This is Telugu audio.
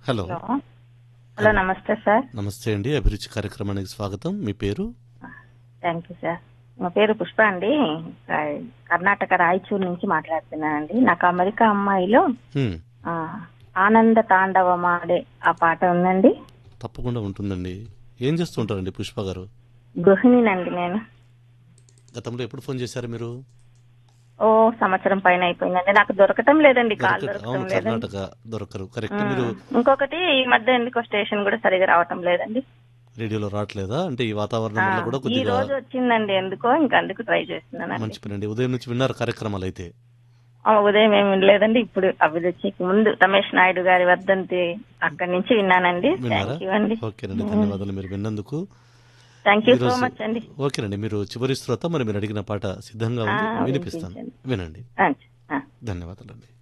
హలో హలో హలో నమస్తే సార్ నమస్తే అండి అభిరుచి కార్యక్రమానికి స్వాగతం మీ పేరు థ్యాంక్ యూ సార్ మా పేరు పుష్ప అండి ఆ, కర్ణాటక రాయచూరు నుంచి మాట్లాడుతున్నానండి నాకు అమెరికా అమ్మాయిలో హ్మ్, ఆ, ఆనంద తాండవమాడే ఆ పాట ఉందండి తప్పకుండా ఉంటుందండి ఏం చేస్తూ ఉంటారండి పుష్ప గారు గృహిణినండి నేను గతంలో ఎప్పుడు ఫోన్ చేశారు మీరు ఓ సంవత్సరం పైన అయిపోయిందండి నాకు దొరకటం లేదండి కాల్ దొరకదు. దొరకటం అవును లేదండి కర్ణాటక దొరకరు కరెక్ట్ మీరు ఇంకొకటి ఈ మధ్య ఎందుకో స్టేషన్ కూడా సరిగా రావటం లేదండి రేడియోలో రావట్లేదా అంటే ఈ వాతావరణం ఆ, వల్ల కూడా ఈ కొద్దిగా రోజు వచ్చిందండి ఎందుకో ఇంకా అందుకు ట్రై చేస్తున్నానండి మంచి పని అండి ఉదయం నుంచి విన్నారు కార్యక్రమాలు అయితే ఆ, ఉదయం ఏమి వినలేదండి ఇప్పుడు అభిరుచికి ముందు రమేష్ నాయుడు గారి వర్ధంతి అక్కడి నుంచి విన్నానండి విన్నారా థ్యాంక్ యూ అండి ఓకేనండి ధన్యవాదాలు మీరు విన్నందుకు థ్యాంక్ యూ సో ఈరోజు- మచ్ అండి ఓకేనండి మీరు చివరి శ్రోత మరి మీరు అడిగిన పాట సిద్ధంగా ఉంది ఆ, వినిపిస్తాను వినిపించండి. వినండి ఆ, ఆ. ధన్యవాదాలండి